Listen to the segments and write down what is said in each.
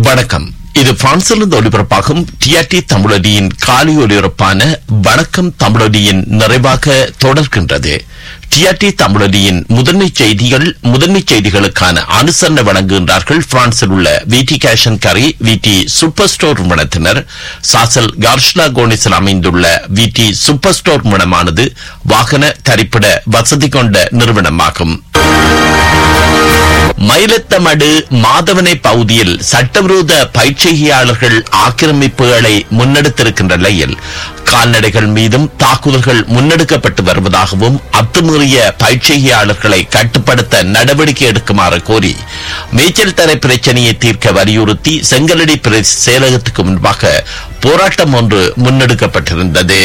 வணக்கம் இது பிரான்சிலிருந்து ஒலிபரப்பாகும் டிஆர்டி தமிழொலியின் காலை ஒலிபரப்பான வணக்கம் தமிழொலியின் நிறைவாக தொடர்கின்றது டிஆர்டி தமிழொலியின் முதன்மை செய்திகள் முதன்மை செய்திகளுக்கான அனுசரணை வழங்குகின்றார்கள் பிரான்சில் உள்ள விடி கேஷன் கரி விடி சூப்பர் ஸ்டோர் நிறுவனத்தினர் சாசல் கார்ஷ்லா கோனிஸில் அமைந்துள்ள விடி சூப்பர் ஸ்டோர் நிறுவனமானது வாகன தரிப்பிட வசதி கொண்ட நிறுவனமாகும் மயிலத்தமடு மாதவனை பகுதியில் சட்டவிரோத பயிற்சியாளர்கள் ஆக்கிரமிப்புகளை முன்னெடுத்திருக்கின்ற நிலையில் கால்நடைகள் மீதும் தாக்குதல்கள் முன்னெடுக்கப்பட்டு வருவதாகவும் அத்துமீறிய பயிற்சியாளர்களை கட்டுப்படுத்த நடவடிக்கை எடுக்குமாறு கோரி மேய்ச்சல் தர பிரச்சனையை தீர்க்க வலியுறுத்தி செங்கலடி பிரதேச செயலகத்துக்கு முன்பாக போராட்டம் ஒன்று முன்னெடுக்கப்பட்டிருந்தது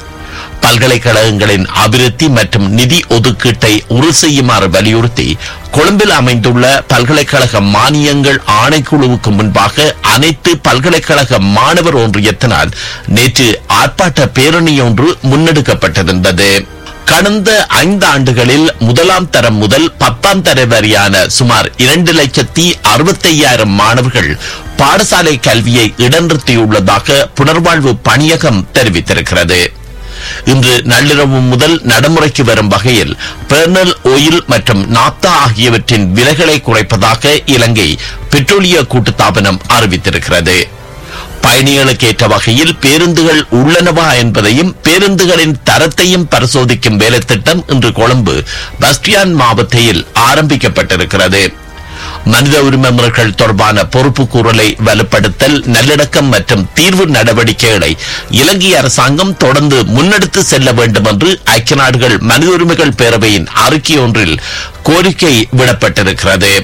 பல்கலைக்கழகங்களின் அபிவிருத்தி மற்றும் நிதி ஒதுக்கீட்டை உறுதி செய்யுமாறு வலியுறுத்தி கொழும்பில் அமைந்துள்ள பல்கலைக்கழக மானியங்கள் ஆணைக்குழுவுக்கு முன்பாக அனைத்து பல்கலைக்கழக மாணவர் ஒன்றியத்தினால் நேற்று ஆர்ப்பாட்ட பேரணி ஒன்று முன்னெடுக்கப்பட்டிருந்தது கடந்த ஐந்து ஆண்டுகளில் முதலாம் தரம் முதல் பத்தாம் தர வரையான சுமார் இரண்டு லட்சத்தி அறுபத்தையாயிரம் மாணவர்கள் பாடசாலை கல்வியை இடநிறுத்தியுள்ளதாக புனர்வாழ்வு பணியகம் தெரிவித்திருக்கிறது இன்று நள்ளிரவு முதல் நடைமுறைக்கு வரும் வகையில் பெர்னல் ஓயில் மற்றும் நாப்தா ஆகியவற்றின் விலைகளை குறைப்பதாக இலங்கை பெட்ரோலிய கூட்டுத்தாபனம் அறிவித்திருக்கிறது பயணிகளுக்கு ஏற்ற வகையில் பேருந்துகள் உள்ளனவா என்பதையும் பேருந்துகளின் தரத்தையும் பரிசோதிக்கும் வேலைத்திட்டம் இன்று கொழும்பு பஸ்டியான் மாவட்டத்தில் ஆரம்பிக்கப்பட்டிருக்கிறது மனித உரிமை முறைகள் தொடர்பான பொறுப்பு கூறலை வலுப்படுத்தல் நல்லடக்கம் மற்றும் தீர்வு நடவடிக்கைகளை இலங்கை அரசாங்கம் தொடர்ந்து முன்னெடுத்து செல்ல வேண்டும் என்று ஐக்கிய நாடுகள் மனித உரிமைகள் பேரவையின் அறிக்கை ஒன்றில் கோரிக்கை விடப்பட்டிருக்கிறது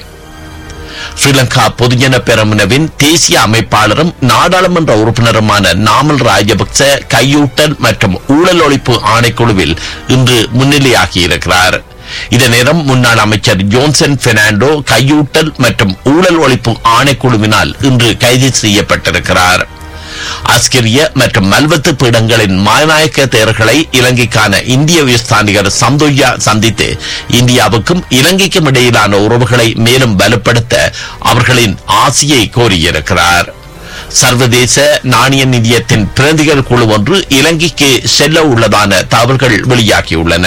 ஸ்ரீலங்கா பொதுஜன பெரமுனவின் தேசிய அமைப்பாளரும் நாடாளுமன்ற உறுப்பினருமான நாமல் ராஜபக்ச கையூட்டல் மற்றும் ஊழல் ஒழிப்பு ஆணைக்குழுவில் இன்று முன்னிலையாகியிருக்கிறார் இதே நேரம் முன்னாள் அமைச்சர் ஜோன்சன் பெர்னாண்டோ கையூட்டல் மற்றும் ஊழல் ஒழிப்பு ஆணைக்குழுவினால் இன்று கைது செய்யப்பட்டிருக்கிறார் ஆஸ்கிரிய மற்றும் மல்வத்து பீடங்களின் மாநாயக்க தேர்களை இலங்கைக்கான இந்திய உயர்ஸ்தானிகர் சந்தோயா சந்தித்து இந்தியாவுக்கும் இலங்கைக்கும் இடையிலான உறவுகளை மேலும் வலுப்படுத்த அவர்களின் ஆசையை கோரியிருக்கிறார் சர்வதேச நாணய நிதியத்தின் பிரதிகள் குழு ஒன்று இலங்கைக்கு செல்ல உள்ளதான தகவல்கள் வெளியாகியுள்ளன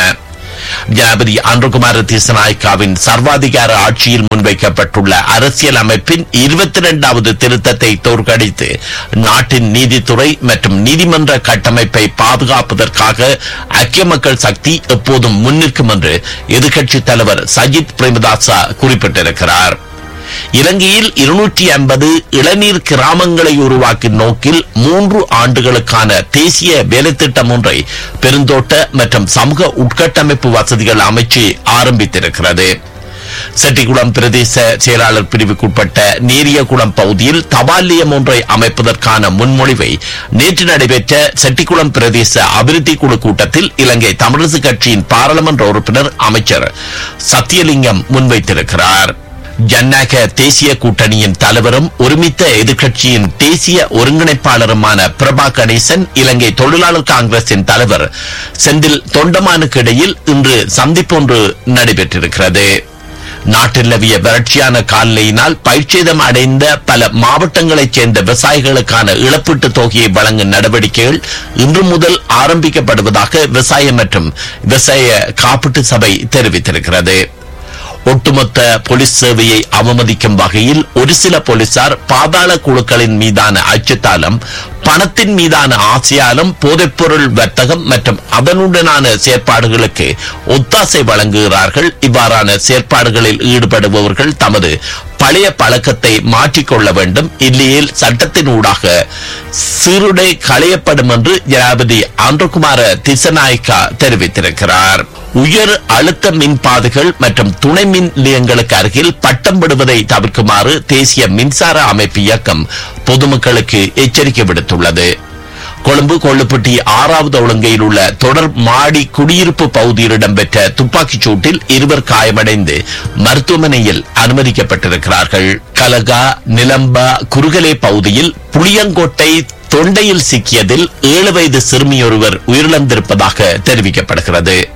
ஜனாபதி அன்றுகுமார திசநாயக்காவின் சர்வாதிகார ஆட்சியில் முன்வைக்கப்பட்டுள்ள அரசியல் அமைப்பின் இருபத்தி இரண்டாவது திருத்தத்தை தோற்கடித்து நாட்டின் நீதித்துறை மற்றும் நீதிமன்ற கட்டமைப்பை பாதுகாப்பதற்காக ஐக்கிய மக்கள் சக்தி எப்போதும் முன்னிற்கும் என்று எதிர்க்கட்சித் தலைவர் சஜித் பிரேமதாசா குறிப்பிட்டிருக்கிறார் இலங்கையில் இருநூற்றி ஐம்பது இளநீர் கிராமங்களை உருவாக்கும் நோக்கில் மூன்று ஆண்டுகளுக்கான தேசிய வேலைத்திட்டம் ஒன்றை பெருந்தோட்ட மற்றும் சமூக உட்கட்டமைப்பு வசதிகள் அமைச்சு ஆரம்பித்திருக்கிறது செட்டிக்குளம் பிரதேச செயலாளர் பிரிவுக்குட்பட்ட நேரியகுளம் பகுதியில் தபால் நிலையம் ஒன்றை அமைப்பதற்கான முன்மொழிவை நேற்று நடைபெற்ற செட்டிக்குளம் பிரதேச அபிவிருத்தி குழு கூட்டத்தில் இலங்கை தமிழரசு கட்சியின் பாராளுமன்ற உறுப்பினர் அமைச்சர் சத்தியலிங்கம் முன்வைத்திருக்கிறார் ஜனநாயக தேசிய கூட்டணியின் தலைவரும் ஒருமித்த எதிர்க்கட்சியின் தேசிய ஒருங்கிணைப்பாளருமான பிரபா கணேசன் இலங்கை தொழிலாளர் காங்கிரசின் தலைவர் செந்தில் தொண்டமானுக்கு இடையில் இன்று சந்திப்பொன்று நடைபெற்றிருக்கிறது நாட்டில் நிலவிய வறட்சியான காலநிலையினால் பயிற்சிதம் அடைந்த பல மாவட்டங்களைச் சேர்ந்த விவசாயிகளுக்கான இழப்பீட்டு தொகையை வழங்கும் நடவடிக்கைகள் இன்று முதல் ஆரம்பிக்கப்படுவதாக விவசாய மற்றும் விவசாய காப்பீட்டு சபை தெரிவித்திருக்கிறது ஒட்டுமொத்த போலீஸ் சேவையை அவமதிக்கும் வகையில் ஒரு சில போலீசார் பாதாள குழுக்களின் மீதான அச்சத்தாலும் பணத்தின் மீதான ஆசையாலும் போதைப்பொருள் வர்த்தகம் மற்றும் அதனுடனான செயற்பாடுகளுக்கு ஒத்தாசை வழங்குகிறார்கள் இவ்வாறான செயற்பாடுகளில் ஈடுபடுபவர்கள் தமது பழைய பழக்கத்தை மாற்றிக்கொள்ள வேண்டும் இல்லையேல் சட்டத்தின் ஊடாக சீருடை களையப்படும் என்று ஜனாபதி ஆந்திரகுமார திசநாயக்கா தெரிவித்திருக்கிறார் உயர் அழுத்த மின் பாதைகள் மற்றும் துணை மின் நிலையங்களுக்கு அருகில் பட்டம் விடுவதை தவிர்க்குமாறு தேசிய மின்சார அமைப்பு இயக்கம் பொதுமக்களுக்கு எச்சரிக்கை விடுத்துள்ளது கொழும்பு கொள்ளுப்பட்டி ஆறாவது ஒழுங்கையில் உள்ள தொடர் மாடி குடியிருப்பு பகுதியில் இடம்பெற்ற துப்பாக்கிச் சூட்டில் இருவர் காயமடைந்து மருத்துவமனையில் அனுமதிக்கப்பட்டிருக்கிறார்கள் கலகா நிலம்பா குறுகலே பகுதியில் புளியங்கோட்டை தொண்டையில் சிக்கியதில் ஏழு வயது சிறுமியொருவர் உயிரிழந்திருப்பதாக தெரிவிக்கப்படுகிறது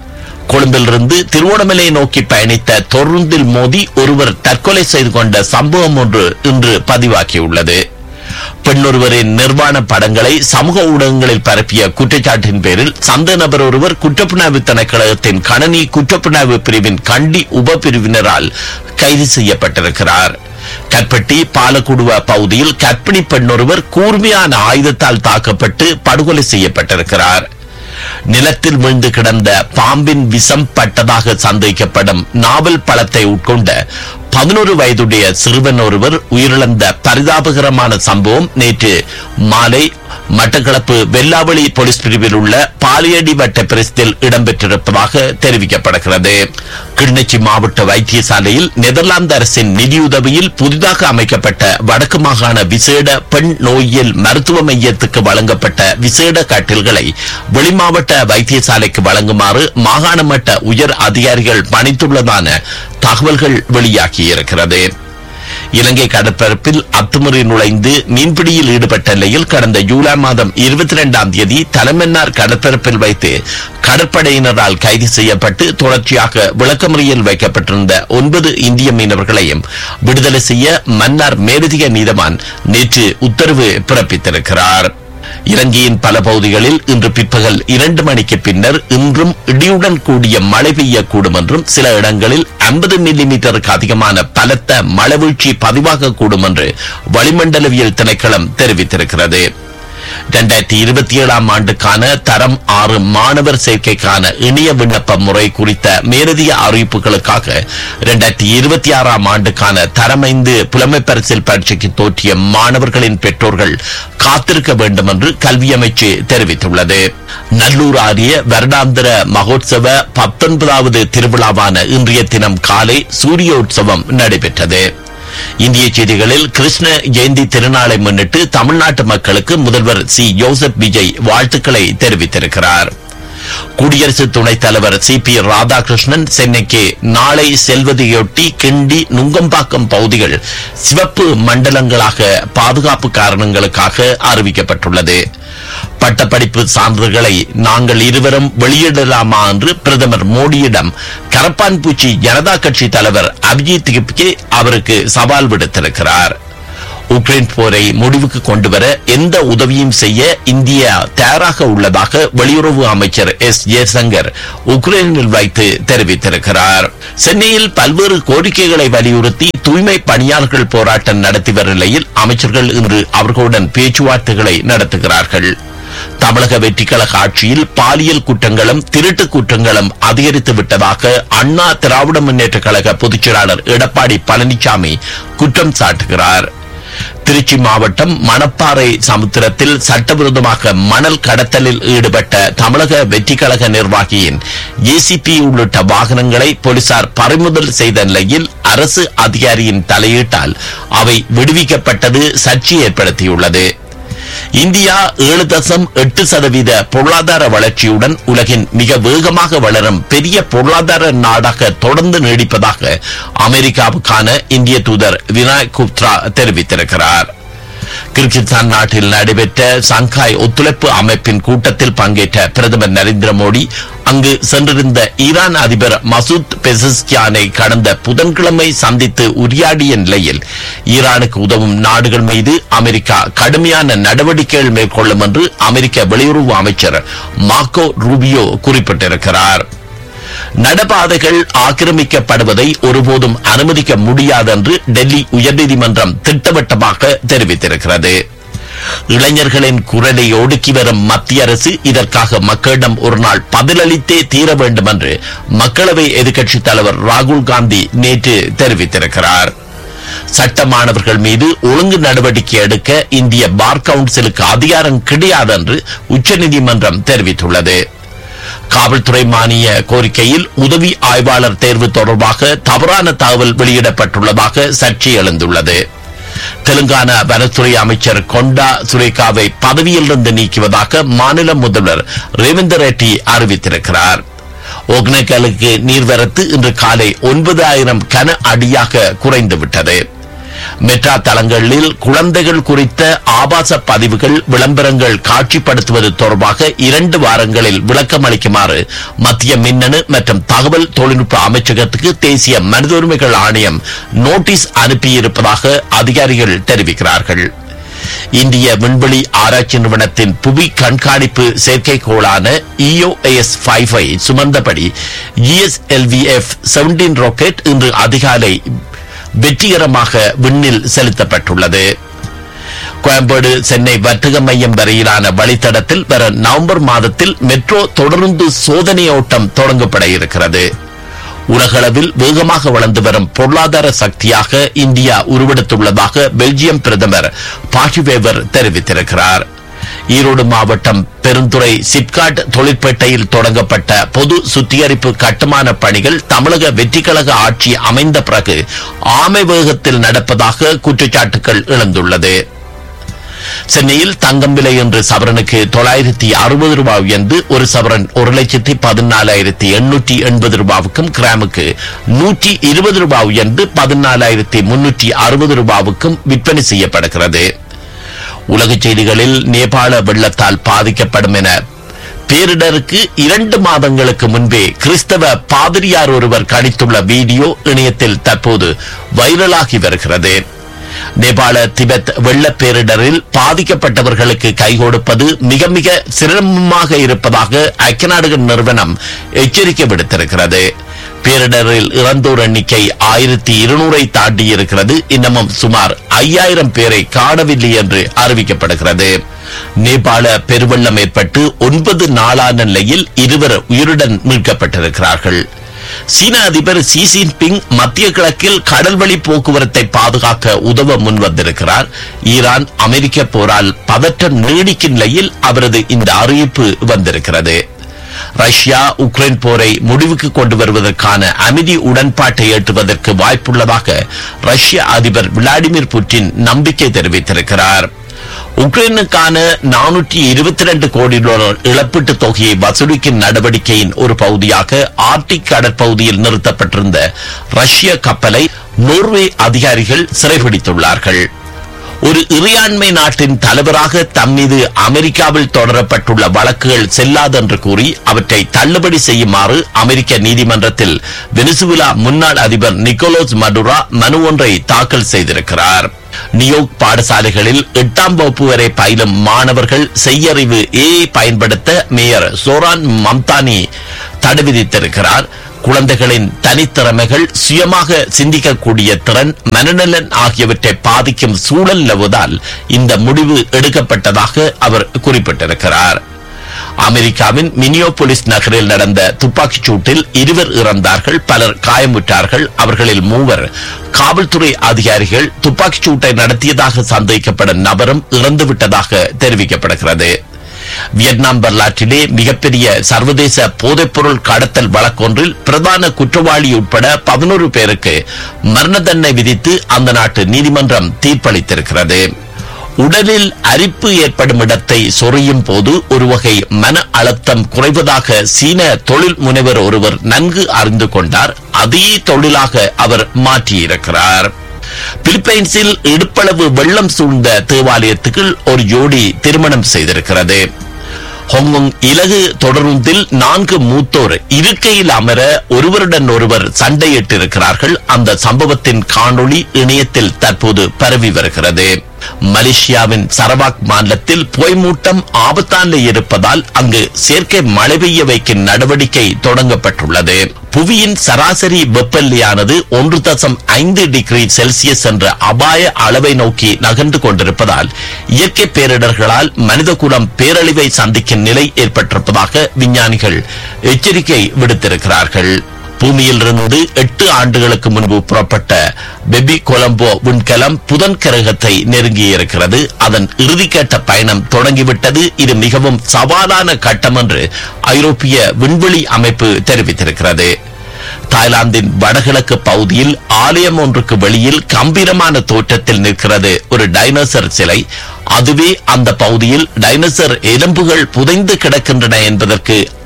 கொழும்பிலிருந்து திருவோணமலை நோக்கி பயணித்த தொடர்ந்தில் மோதி ஒருவர் தற்கொலை செய்து கொண்ட சம்பவம் ஒன்று இன்று பதிவாகியுள்ளது பெண்ணொருவரின் நிர்வாண படங்களை சமூக ஊடகங்களில் பரப்பிய குற்றச்சாட்டின் பேரில் சந்த நபர் ஒருவர் குற்றப்புணர்வு திணைக்களத்தின் கணனி குற்றப்புணர்வு பிரிவின் கண்டி உபபிரிவினரால் கைது செய்யப்பட்டிருக்கிறார் கற்பட்டி பாலக்குடுவ பகுதியில் கர்ப்பிணி பெண்ணொருவர் கூர்மையான ஆயுதத்தால் தாக்கப்பட்டு படுகொலை செய்யப்பட்டிருக்கிறார் நிலத்தில் விழுந்து கிடந்த பாம்பின் விஷம் பட்டதாக சந்தேகிக்கப்படும் நாவல் பழத்தை உட்கொண்ட பதினோரு வயதுடைய சிறுவன் ஒருவர் உயிரிழந்த பரிதாபகரமான சம்பவம் நேற்று மாலை மட்டக்களப்பு வெல்லாவளி போலீஸ் பிரிவில் உள்ள பாலியடி வட்ட பிரசித்தில் இடம்பெற்றிருப்பதாக தெரிவிக்கப்படுகிறது கிளிநொச்சி மாவட்ட வைத்தியசாலையில் நெதர்லாந்து அரசின் நிதியுதவியில் புதிதாக அமைக்கப்பட்ட வடக்கு மாகாண விசேட பெண் நோயியல் மருத்துவ மையத்துக்கு வழங்கப்பட்ட விசேட கட்டில்களை வெளிமாவட்ட வைத்தியசாலைக்கு வழங்குமாறு மாகாண மட்ட உயர் அதிகாரிகள் பணித்துள்ளதான தகவல்கள் வெளியாகியிருக்கிறது இலங்கை கடற்பரப்பில் அத்துமுறை நுழைந்து மீன்பிடியில் ஈடுபட்ட நிலையில் கடந்த ஜூலை மாதம் இருபத்தி இரண்டாம் தேதி தலைமன்னார் கடற்பரப்பில் வைத்து கடற்படையினரால் கைது செய்யப்பட்டு தொடர்ச்சியாக விளக்கமறியல் வைக்கப்பட்டிருந்த ஒன்பது இந்திய மீனவர்களையும் விடுதலை செய்ய மன்னார் மேலதிக நீதவான் நேற்று உத்தரவு பிறப்பித்திருக்கிறார் இலங்கையின் பல பகுதிகளில் இன்று பிற்பகல் இரண்டு மணிக்கு பின்னர் இன்றும் இடியுடன் கூடிய மழை பெய்யக்கூடும் என்றும் சில இடங்களில் ஐம்பது மில்லிமீட்டருக்கு அதிகமான பலத்த மழை பதிவாகக்கூடும் என்று வளிமண்டலவியல் திணைக்களம் தெரிவித்திருக்கிறது இரண்டாயிரத்தி இருபத்தி ஏழாம் ஆண்டுக்கான தரம் ஆறு மாணவர் சேர்க்கைக்கான இணைய விண்ணப்ப முறை குறித்த மேலதிக அறிவிப்புகளுக்காக இரண்டாயிரத்தி இருபத்தி ஆறாம் ஆண்டுக்கான தரம் ஐந்து புலமை பரிசில் பரீட்சைக்கு தோற்றிய மாணவர்களின் பெற்றோர்கள் காத்திருக்க வேண்டும் என்று கல்வி அமைச்சு தெரிவித்துள்ளது நல்லூர் ஆரிய வருடாந்திர மகோத்சவ பத்தொன்பதாவது திருவிழாவான இன்றைய தினம் காலை சூரியோற்சவம் நடைபெற்றது இந்திய செய்திகளில் கிருஷ்ண ஜெயந்தி திருநாளை முன்னிட்டு தமிழ்நாட்டு மக்களுக்கு முதல்வர் சி ஜோசப் விஜய் வாழ்த்துக்களை தெரிவித்திருக்கிறார் குடியரசு துணைத் தலைவர் சி பி ராதாகிருஷ்ணன் சென்னைக்கு நாளை செல்வதையொட்டி கிண்டி நுங்கம்பாக்கம் பகுதிகள் சிவப்பு மண்டலங்களாக பாதுகாப்பு காரணங்களுக்காக அறிவிக்கப்பட்டுள்ளது பட்டப்படிப்பு சான்றுகளை நாங்கள் இருவரும் வெளியிடலாமா என்று பிரதமர் மோடியிடம் கரப்பான்பூச்சி ஜனதா கட்சி தலைவர் அபிஜித் கிப்கே அவருக்கு சவால் விடுத்திருக்கிறார் உக்ரைன் போரை முடிவுக்கு கொண்டுவர எந்த உதவியும் செய்ய இந்தியா தயாராக உள்ளதாக வெளியுறவு அமைச்சர் எஸ் ஜெய்சங்கர் உக்ரைனில் வைத்து தெரிவித்திருக்கிறார் சென்னையில் பல்வேறு கோரிக்கைகளை வலியுறுத்தி தூய்மை பணியாளர்கள் போராட்டம் நடத்தி வரும் நிலையில் அமைச்சர்கள் இன்று அவர்களுடன் பேச்சுவார்த்தைகளை நடத்துகிறார்கள் தமிழக வெற்றிக்கழக ஆட்சியில் பாலியல் குற்றங்களும் திருட்டு குற்றங்களும் அதிகரித்து விட்டதாக அண்ணா திராவிட முன்னேற்ற கழக பொதுச் செயலாளர் எடப்பாடி பழனிசாமி குற்றம் சாட்டுகிறார் திருச்சி மாவட்டம் மணப்பாறை சமுத்திரத்தில் சட்டவிரோதமாக மணல் கடத்தலில் ஈடுபட்ட தமிழக வெற்றிக்கழக நிர்வாகியின் ஏசிபி உள்ளிட்ட வாகனங்களை போலீசார் பறிமுதல் செய்த நிலையில் அரசு அதிகாரியின் தலையீட்டால் அவை விடுவிக்கப்பட்டது சர்ச்சை ஏற்படுத்தியுள்ளது இந்தியா ஏழு தசம் எட்டு சதவீத பொருளாதார வளர்ச்சியுடன் உலகின் மிக வேகமாக வளரும் பெரிய பொருளாதார நாடாக தொடர்ந்து நீடிப்பதாக அமெரிக்காவுக்கான இந்திய தூதர் வினாய் குப்த்ரா தெரிவித்திருக்கிறார் கிர்கிஸ்தான் நாட்டில் நடைபெற்ற சங்காய் ஒத்துழைப்பு அமைப்பின் கூட்டத்தில் பங்கேற்ற பிரதமர் நரேந்திர மோடி அங்கு சென்றிருந்த ஈரான் அதிபர் மசூத் பெசஸ்கியானை கடந்த புதன்கிழமை சந்தித்து உரையாடிய நிலையில் ஈரானுக்கு உதவும் நாடுகள் மீது அமெரிக்கா கடுமையான நடவடிக்கைகள் மேற்கொள்ளும் என்று அமெரிக்க வெளியுறவு அமைச்சர் மார்க்கோ ரூபியோ குறிப்பிட்டிருக்கிறார் நடபாதைகள் ஆக்கிரமிக்கப்படுவதை ஒருபோதும் அனுமதிக்க முடியாது என்று டெல்லி உயர்நீதிமன்றம் திட்டவட்டமாக தெரிவித்திருக்கிறது இளைஞர்களின் குரலை ஒடுக்கி வரும் மத்திய அரசு இதற்காக மக்களிடம் ஒரு நாள் பதிலளித்தே தீர வேண்டும் என்று மக்களவை எதிர்க்கட்சித் தலைவர் ராகுல் காந்தி நேற்று தெரிவித்திருக்கிறார் சட்ட மாணவர்கள் மீது ஒழுங்கு நடவடிக்கை எடுக்க இந்திய பார் கவுன்சிலுக்கு அதிகாரம் கிடையாது என்று உச்சநீதிமன்றம் தெரிவித்துள்ளது காவல்துறை மானிய கோரிக்கையில் உதவி ஆய்வாளர் தேர்வு தொடர்பாக தவறான தகவல் வெளியிடப்பட்டுள்ளதாக சர்ச்சை எழுந்துள்ளது தெலுங்கானா வனத்துறை அமைச்சர் கொண்டா சுரேகாவை பதவியிலிருந்து நீக்குவதாக மாநில முதல்வர் ரேவந்தர் ரெட்டி அறிவித்திருக்கிறார் ஒக்னேக்கலுக்கு நீர்வரத்து இன்று காலை ஒன்பதாயிரம் கன அடியாக குறைந்துவிட்டது மெட்ரா தளங்களில் குழந்தைகள் குறித்த ஆபாச பதிவுகள் விளம்பரங்கள் காட்சிப்படுத்துவது தொடர்பாக இரண்டு வாரங்களில் விளக்கம் அளிக்குமாறு மத்திய மின்னணு மற்றும் தகவல் தொழில்நுட்ப அமைச்சகத்துக்கு தேசிய மனித உரிமைகள் ஆணையம் நோட்டீஸ் அனுப்பியிருப்பதாக அதிகாரிகள் தெரிவிக்கிறார்கள் இந்திய விண்வெளி ஆராய்ச்சி நிறுவனத்தின் புவி கண்காணிப்பு செயற்கைக்கோளான இஓஎஸ் ஃபைவ் ஐ சுமந்தபடி ஜிஎஸ்எல்விஎஃப் செவன்டீன் ராக்கெட் இன்று அதிகாலை வெற்றிகரமாக விண்ணில் செலுத்தப்பட்டுள்ளது கோயம்பேடு சென்னை வர்த்தக மையம் வரையிலான வழித்தடத்தில் வர நவம்பர் மாதத்தில் மெட்ரோ தொடர்ந்து சோதனை ஓட்டம் தொடங்கப்பட இருக்கிறது உலகளவில் வேகமாக வளர்ந்து வரும் பொருளாதார சக்தியாக இந்தியா உருவெடுத்துள்ளதாக பெல்ஜியம் பிரதமர் பாஷிவேவர் தெரிவித்திருக்கிறார் ஈரோடு மாவட்டம் பெருந்துறை சிப்காட் தொழிற்பேட்டையில் தொடங்கப்பட்ட பொது சுத்திகரிப்பு கட்டுமான பணிகள் தமிழக வெற்றிக்கழக ஆட்சி அமைந்த பிறகு ஆமை வேகத்தில் நடப்பதாக குற்றச்சாட்டுகள் எழுந்துள்ளது சென்னையில் தங்கம் விலை இன்று சவரனுக்கு தொள்ளாயிரத்தி அறுபது ரூபாய் உயர்ந்து ஒரு சவரன் ஒரு லட்சத்தி பதினாலாயிரத்தி எண்ணூற்றி எண்பது ரூபாவுக்கும் கிராமுக்கு நூற்றி இருபது ரூபாய் உயர்ந்து பதினாலாயிரத்தி முன்னூற்றி அறுபது ரூபாவுக்கும் விற்பனை செய்யப்படுகிறது உலகச் செய்திகளில் நேபாள வெள்ளத்தால் பாதிக்கப்படும் என பேரிடருக்கு இரண்டு மாதங்களுக்கு முன்பே கிறிஸ்தவ பாதிரியார் ஒருவர் கணித்துள்ள வீடியோ இணையத்தில் தற்போது வைரலாகி வருகிறது நேபாள திபெத் வெள்ளப் பேரிடரில் பாதிக்கப்பட்டவர்களுக்கு கை கொடுப்பது மிக மிக சிரமமாக இருப்பதாக ஐக்கிய நாடுகள் நிறுவனம் எச்சரிக்கை விடுத்திருக்கிறது பேரிடரில் இறந்தோர் எண்ணிக்கை ஆயிரத்தி இருநூறை தாண்டி இருக்கிறது இன்னமும் சுமார் ஐயாயிரம் பேரை காணவில்லை என்று அறிவிக்கப்படுகிறது நேபாள பெருவெள்ளம் ஏற்பட்டு ஒன்பது நாளான நிலையில் இருவர் உயிருடன் மீட்கப்பட்டிருக்கிறார்கள் சீன அதிபர் ஷி ஜின்பிங் மத்திய கிழக்கில் கடல்வழி போக்குவரத்தை பாதுகாக்க உதவ முன்வந்திருக்கிறார் ஈரான் அமெரிக்க போரால் பதற்றம் நீடிக்கும் நிலையில் அவரது இந்த அறிவிப்பு வந்திருக்கிறது ரஷ்யா உக்ரைன் போரை முடிவுக்கு கொண்டு வருவதற்கான அமைதி உடன்பாட்டை எட்டுவதற்கு வாய்ப்புள்ளதாக ரஷ்ய அதிபர் விளாடிமிர் புட்டின் நம்பிக்கை தெரிவித்திருக்கிறார் உக்ரைனுக்கான நானூற்றி இருபத்தி ரெண்டு கோடி டாலர் இழப்பீட்டு தொகையை வசூலிக்கும் நடவடிக்கையின் ஒரு பகுதியாக ஆர்டிக் கடற்பகுதியில் நிறுத்தப்பட்டிருந்த ரஷ்ய கப்பலை நோர்வே அதிகாரிகள் சிறைபிடித்துள்ளார்கள் ஒரு இறையாண்மை நாட்டின் தலைவராக தம் மீது அமெரிக்காவில் தொடரப்பட்டுள்ள வழக்குகள் செல்லாதென்று கூறி அவற்றை தள்ளுபடி செய்யுமாறு அமெரிக்க நீதிமன்றத்தில் வெனிசுவிலா முன்னாள் அதிபர் நிக்கோலோஸ் மடுரா மனு ஒன்றை தாக்கல் செய்திருக்கிறார் நியோக் பாடசாலைகளில் எட்டாம் வகுப்பு வரை பயிலும் மாணவர்கள் செய்யறிவு ஏஐ பயன்படுத்த மேயர் சோரான் மம்தானி தடை விதித்திருக்கிறார் குழந்தைகளின் தனித்திறமைகள் சுயமாக சிந்திக்கக்கூடிய திறன் மனநலன் ஆகியவற்றை பாதிக்கும் சூழல் நிலவுவதால் இந்த முடிவு எடுக்கப்பட்டதாக அவர் குறிப்பிட்டிருக்கிறார் அமெரிக்காவின் மினியோபோலிஸ் நகரில் நடந்த துப்பாக்கிச் சூட்டில் இருவர் இறந்தார்கள் பலர் காயமுற்றார்கள் அவர்களில் மூவர் காவல்துறை அதிகாரிகள் துப்பாக்கிச் சூட்டை நடத்தியதாக சந்தேகிக்கப்படும் நபரும் இறந்துவிட்டதாக தெரிவிக்கப்படுகிறது வியட்நாம் வரலாற்றிலே மிகப்பெரிய சர்வதேச போதைப்பொருள் கடத்தல் வழக்கொன்றில் பிரதான குற்றவாளி உட்பட பதினோரு பேருக்கு மரண தண்டனை விதித்து அந்த நாட்டு நீதிமன்றம் தீர்ப்பளித்திருக்கிறது உடலில் அரிப்பு ஏற்படும் இடத்தை சொறியும் போது ஒரு வகை மன அழுத்தம் குறைவதாக சீன தொழில் முனைவர் ஒருவர் நன்கு அறிந்து கொண்டார் அதே தொழிலாக அவர் மாற்றியிருக்கிறார் பிலிப்பைன்ஸில் இடுப்பளவு வெள்ளம் சூழ்ந்த தேவாலயத்துக்குள் ஒரு ஜோடி திருமணம் செய்திருக்கிறது ஹாங்காங் இலகு தொடருந்தில் நான்கு மூத்தோர் இருக்கையில் அமர ஒருவருடன் ஒருவர் சண்டையிட்டிருக்கிறார்கள் அந்த சம்பவத்தின் காணொளி இணையத்தில் தற்போது பரவி வருகிறது மலேசியாவின் சரவாக் மாநிலத்தில் புகைமூட்டம் ஆபத்தான இருப்பதால் அங்கு செயற்கை மழை பெய்ய வைக்கும் நடவடிக்கை தொடங்கப்பட்டுள்ளது புவியின் சராசரி வெப்பநிலையானது ஒன்று தசம் ஐந்து டிகிரி செல்சியஸ் என்ற அபாய அளவை நோக்கி நகர்ந்து கொண்டிருப்பதால் இயற்கை பேரிடர்களால் மனிதகுலம் பேரழிவை சந்திக்கும் நிலை ஏற்பட்டிருப்பதாக விஞ்ஞானிகள் எச்சரிக்கை விடுத்திருக்கிறார்கள் பூமியில் இருந்து எட்டு ஆண்டுகளுக்கு முன்பு புறப்பட்ட பெபி கொலம்போ விண்கலம் புதன் கிரகத்தை நெருங்கியிருக்கிறது அதன் இறுதிக்கட்ட பயணம் தொடங்கிவிட்டது இது மிகவும் சவாலான கட்டம் என்று ஐரோப்பிய விண்வெளி அமைப்பு தெரிவித்திருக்கிறது தாய்லாந்தின் வடகிழக்கு பகுதியில் ஆலயம் ஒன்றுக்கு வெளியில் கம்பீரமான தோற்றத்தில் நிற்கிறது ஒரு டைனோசர் சிலை அதுவே அந்த பகுதியில் டைனோசர் எலும்புகள் புதைந்து கிடக்கின்றன என்பதற்கு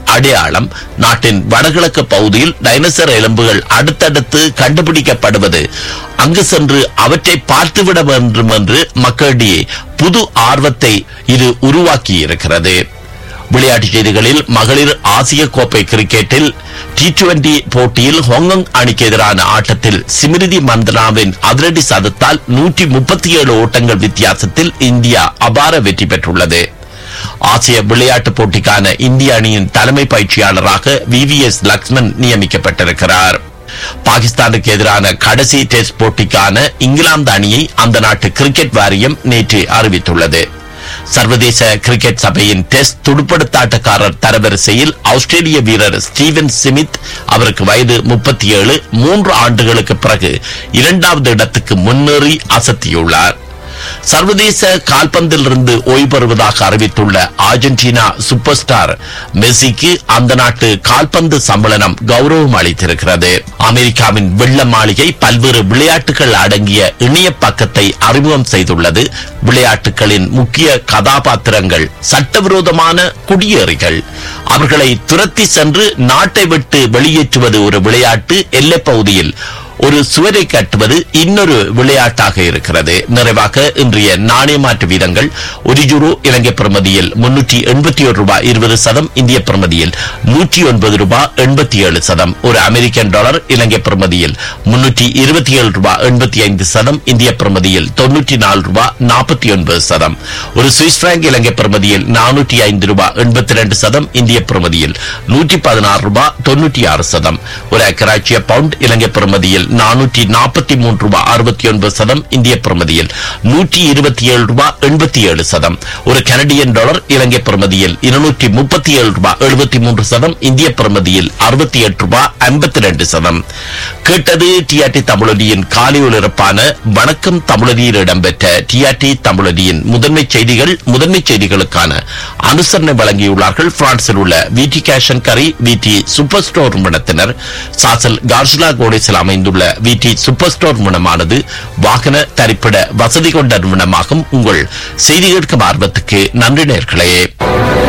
அடையாளம் நாட்டின் வடகிழக்கு பகுதியில் டைனோசர் எலும்புகள் அடுத்தடுத்து கண்டுபிடிக்கப்படுவது அங்கு சென்று அவற்றை பார்த்துவிட வேண்டும் என்று மக்களிடையே புது ஆர்வத்தை இது உருவாக்கி இருக்கிறது விளையாட்டுச் செய்திகளில் மகளிர் ஆசிய கோப்பை கிரிக்கெட்டில் டி டுவெண்டி போட்டியில் ஹாங்காங் அணிக்கு எதிரான ஆட்டத்தில் சிமிருதி மந்தனாவின் அதிரடி சதத்தால் நூற்றி முப்பத்தி ஏழு ஓட்டங்கள் வித்தியாசத்தில் இந்தியா அபார வெற்றி பெற்றுள்ளது ஆசிய விளையாட்டுப் போட்டிக்கான இந்திய அணியின் தலைமை பயிற்சியாளராக வி வி எஸ் லக்ஷ்மன் நியமிக்கப்பட்டிருக்கிறார் பாகிஸ்தானுக்கு எதிரான கடைசி டெஸ்ட் போட்டிக்கான இங்கிலாந்து அணியை அந்த நாட்டு கிரிக்கெட் வாரியம் நேற்று அறிவித்துள்ளது சர்வதேச கிரிக்கெட் சபையின் டெஸ்ட் துடுப்படுத்தாட்டக்காரர் தரவரிசையில் ஆஸ்திரேலிய வீரர் ஸ்டீவன் சிமித் அவருக்கு வயது முப்பத்தி ஏழு மூன்று ஆண்டுகளுக்கு பிறகு இரண்டாவது இடத்துக்கு முன்னேறி அசத்தியுள்ளார் சர்வதேச கால்பந்திலிருந்து ஓய்வு பெறுவதாக அறிவித்துள்ள அர்ஜென்டினா சூப்பர் ஸ்டார் மெஸ்ஸிக்கு அந்த நாட்டு கால்பந்து சம்மேளனம் கௌரவம் அளித்திருக்கிறது அமெரிக்காவின் வெள்ள மாளிகை பல்வேறு விளையாட்டுகள் அடங்கிய இணைய பக்கத்தை அறிமுகம் செய்துள்ளது விளையாட்டுகளின் முக்கிய கதாபாத்திரங்கள் சட்டவிரோதமான குடியேறிகள் அவர்களை துரத்தி சென்று நாட்டை விட்டு வெளியேற்றுவது ஒரு விளையாட்டு எல்லைப் பகுதியில் ஒரு சுவரை கட்டுவது இன்னொரு விளையாட்டாக இருக்கிறது நிறைவாக இன்றைய நாணய மாற்று வீதங்கள் ஒரு யூரோ இலங்கை பிரமதியில் முன்னூற்றி எண்பத்தி ஒரு ரூபாய் இருபது சதம் இந்திய பிரமதியில் நூற்றி ஒன்பது ரூபாய் எண்பத்தி ஏழு சதம் ஒரு அமெரிக்கன் டாலர் இலங்கை பிரமதியில் முன்னூற்றி இருபத்தி ஏழு ரூபாய் எண்பத்தி ஐந்து சதம் இந்திய பிரமதியில் தொன்னூற்றி நாலு ரூபாய் நாற்பத்தி ஒன்பது சதம் ஒரு சுவிஸ் பிராங்க் இலங்கை பிரமதியில் நானூற்றி ஐந்து ரூபாய் எண்பத்தி ரெண்டு சதம் இந்திய பிரமதியில் நூற்றி பதினாறு ரூபாய் தொன்னூற்றி ஆறு சதம் ஒரு அக்கராட்சிய பவுண்ட் இலங்கை பிரமதியில் நானூற்றி நாற்பத்தி மூன்று ரூபாய் அறுபத்தி ஒன்பது சதம் இந்திய பிரமதியில் நூற்றி இருபத்தி ஏழு ரூபாய் எண்பத்தி ஏழு சதம் ஒரு கனடியன் டாலர் இலங்கை பிரமதியில் இருநூற்றி முப்பத்தி ஏழு ரூபாய் எழுபத்தி மூன்று சதம் இந்திய பிரமதியில் அறுபத்தி எட்டு ரூபாய் ஐம்பத்தி ரெண்டு சதம் கேட்டது டிஆர்டி தமிழொலியின் காலை ஒலிபரப்பான வணக்கம் தமிழொலியில் இடம்பெற்ற டிஆர்டி தமிழொலியின் முதன்மை செய்திகள் முதன்மை செய்திகளுக்கான அனுசரணை வழங்கியுள்ளார்கள் பிரான்சில் உள்ள விடி கேஷன் கரி விடி சூப்பர் ஸ்டோர் நிறுவனத்தினர் சாசல் கார்ஜுலா கோடேசில் அமைந்துள்ள விடி சூப்பர் ஸ்டோர் நிறுவனமானது வாகன தரிப்பிட வசதி கொண்ட நிறுவனமாகும் உங்கள் செய்தி கேட்கும் ஆர்வத்துக்கு நன்றி நேர்களே